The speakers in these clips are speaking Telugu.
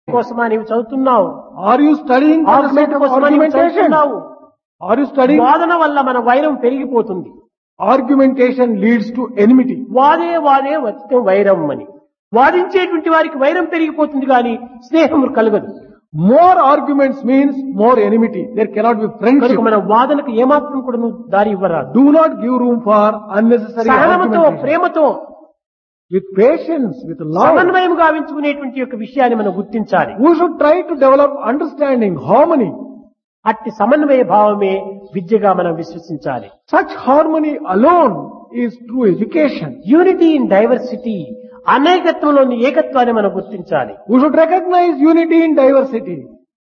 కోసమా నీవు చదువుతున్నావు Are you studying for the sake argument of కోసమా నీవు argumentation? చదువుతున్నావు Are you studying? వాదన వల్ల మన వైరం పెరిగిపోతుంది Argumentation leads to enmity. వాదే వాదే వచ్చిన వైరం అని వాదించేటువంటి వారికి వైరం పెరిగిపోతుంది కానీ స్నేహం కలగదు More arguments means more enmity. There cannot be friendship. కనుక మన వాదనకు ఏమాత్రం కూడా నువ్వు దారి ఇవ్వరాదు Do not give room for unnecessary సహనముతో argumentation. ప్రేమతో With patience, with love. సమన్వయం గావించుకునేటువంటి యొక్క విషయాన్ని మనం గుర్తించాలి We should try to develop understanding, harmony. అట్టి సమన్వయ భావమే విద్యగా మనం విశ్వసించాలి Such harmony alone is true education. Unity in diversity అనేకత్వంలోని ఏకత్వాన్ని మనం గుర్తించాలి We should recognize unity in diversity.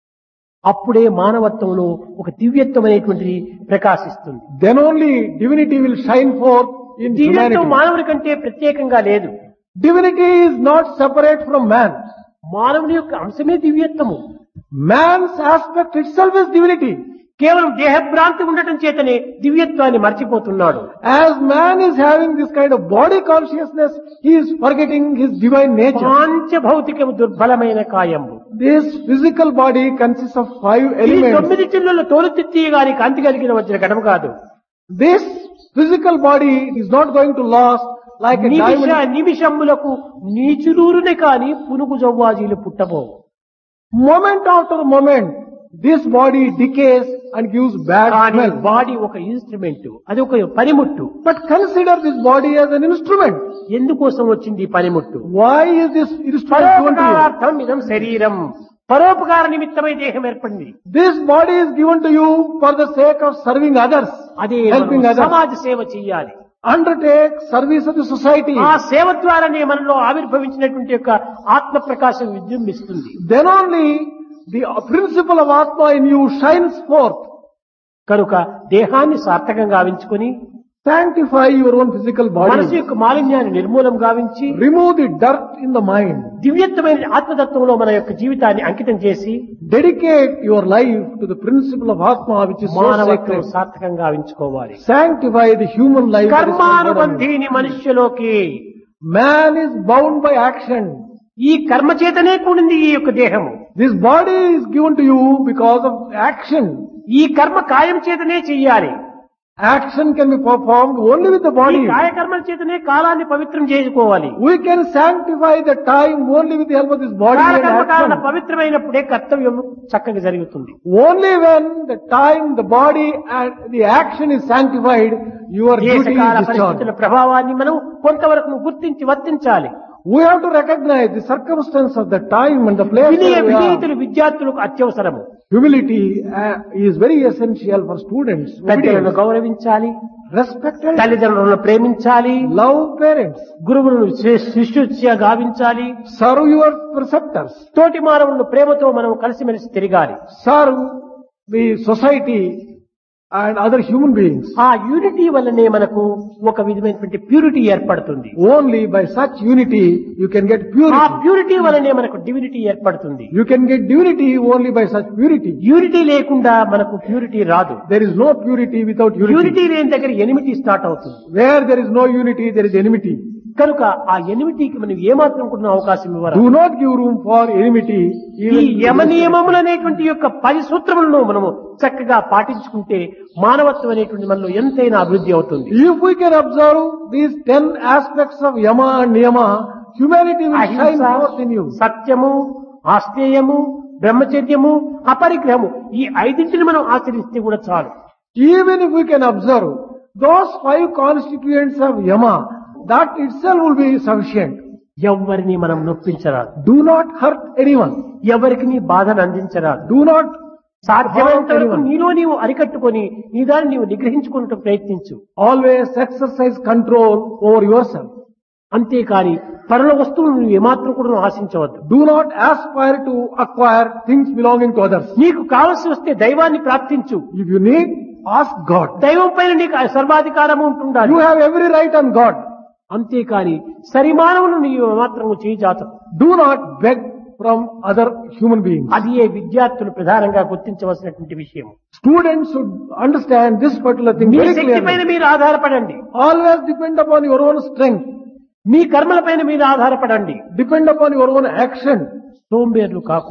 అప్పుడే మానవత్వంలో ఒక దివ్యత్వం అనేటువంటిది ప్రకాశిస్తుంది Then only divinity will shine forth in దివ్యత్వం humanity. మానవుడి కంటే ప్రత్యేకంగా లేదు Divinity is not separate from man. మానవుని యొక్క అంశమే దివ్యత్వము Man's aspect itself is divinity. కేవలం దేహభ్రాంతి ఉండటం చేతనే దివ్యత్వాన్ని మర్చిపోతున్నాడు As man is having this kind of body consciousness, he is forgetting his divine nature. పాంచభౌతికము దుర్బలమైన కాయము This physical body consists of five ఈ elements. తొమ్మిది చిల్లుల తోలుతిత్తి గారి కాంతి కలిగిన వచ్చిన ఘటము కాదు This physical body is not going to last like a Nimisha diamond. నిమిషములకు నీచురూరునే కాని పునుగు జవ్వాజీలు పుట్టబోవు Moment after moment, this body decays and gives bad కానీ smell. బాడీ ఒక ఇన్స్ట్రుమెంట్ అది ఒక పనిముట్టు But consider this body as an instrument. ఎందుకోసం వచ్చింది ఈ పనిముట్టు Why is this instrument given to you? పరోపకారార్థం ఇదం శరీరం పరోపకార నిమిత్తమై దేహం ఏర్పడింది This body is given to you for the sake of serving others, అదే helping మనం others. సమాజ సేవ చెయ్యాలి Undertake service of the society. ఆ సేవ ద్వారానే మనలో ఆవిర్భవించినటువంటి యొక్క ఆత్మ ప్రకాశం విజృంభిస్తుంది Then only the principle of Atma in you shines forth. కనుక దేహాన్ని సార్థకంగా గావించుకొని Sanctify your own physical మనసు body. యొక్క మాలిన్యాన్ని నిర్మూలం గావించి Remove the dirt in the mind. దివ్యత్వమైన ఆత్మతత్వంలో మన యొక్క జీవితాన్ని అంకితం చేసి Dedicate your life to the principle of Atma which is so మానవత్వం sacred. సార్థకంగా గావించుకోవాలి Sanctify the human life. that is conferred on you. కర్మానుబంధీని మనుష్యలోకి Man is bound by action. ఈ కర్మ చేతనే కూడింది ఈ యొక్క దేహము This body is given to you because of action. ఈ కర్మ కాయం చేతనే చెయ్యాలి Action can be performed only with the ఈ body. కాయకర్మల చేతనే కాలాన్ని పవిత్రం చేసుకోవాలి We can sanctify the time only with the help of this body and కాలకర్మ కారణ action. పవిత్రమైనప్పుడే కర్తవ్యం చక్కగా జరుగుతుంది Only when the time, the body and the action is sanctified, your duty దేశకాల is discharged. పరిస్థితుల ప్రభావాన్ని మనం కొంతవరకు గుర్తించి వర్తించాలి We have to recognize the circumstance of the time and the place వినయ where we are. వినీతులు విద్యార్థులకు అత్యవసరము Humility uh, is very essential for students. పెద్దలను Obedience. గౌరవించాలి Respect and తల్లిదండ్రులను ప్రేమించాలి love parents. గురువులను శి- శిష్యుత్య గావించాలి Serve your preceptors. తోటి మానవులను ప్రేమతో మనం కలిసిమెలిసి తిరగాలి Serve the society and other human beings. ఆ యూనిటీ వల్లనే మనకు ఒక విధమైనటువంటి ప్యూరిటీ ఏర్పడుతుంది Only by such unity you can get ఆ purity. ప్యూరిటీ వల్లనే మనకు డివినిటీ ఏర్పడుతుంది You can get divinity only by such purity. Unity లేకుండా మనకు ప్యూరిటీ రాదు There is no purity without unity. Unity లేని దగ్గర ఎనిమిటీ స్టార్ట్ అవుతుంది Where there is no unity, there is enmity. కనుక ఆ ఎనిమిటీకి మనం ఏమాత్రం కూడా అవకాశం ఇవ్వరు Do not give room for enmity. ఈ Even యమ నియమములు అనేటువంటి యొక్క పది సూత్రములను మనము చక్కగా పాటించుకుంటే మానవత్వం అనేటువంటి మనలో ఎంతైనా అభివృద్ధి అవుతుంది If we can observe these ten aspects of yama and niyama, humanity will shine అహింస, forth in you. సత్యము ఆస్తేయము బ్రహ్మచర్యము అపరిగ్రహము ఈ ఐదింటిని మనం ఆచరిస్తే కూడా చాలు Even if we can observe those five constituents of yama, that itself will be sufficient. ఎవరిని మనం నొప్పించరాదు Do not hurt anyone. ఎవరికి నీ బాధను అందించరాదు Do not సాధ్యమైనంత వరకు anyone. నీలో నీవు అరికట్టుకొని నీ దాన్ని నీవు నిగ్రహించుకుంటూ ప్రయత్నించు always exercise control over yourself. అంతేకాని పరుల వస్తువులను నువ్వు ఏమాత్రం కూడా నువ్వు ఆశించవద్దు Do not aspire to acquire things belonging to others. నీకు కావలసి వస్తే దైవాన్ని ప్రార్థించు If you need, ask God. దైవం పైన నీకు సర్వాధికారము ఉంటుండాలి You have every right on God. అంతేకాని సరిమానవులు నీవు మాత్రం చేయజాతకు Do not beg from other human beings. అది ఏ విద్యార్థులు ప్రధానంగా గుర్తించవలసినటువంటి విషయం Students should understand this particular thing me very శక్తి పైన clearly. మీరు ఆధారపడండి Always depend upon your own strength. మీ కర్మల పైన మీరు ఆధారపడండి Depend upon your own action. సోంబేర్లు కాకు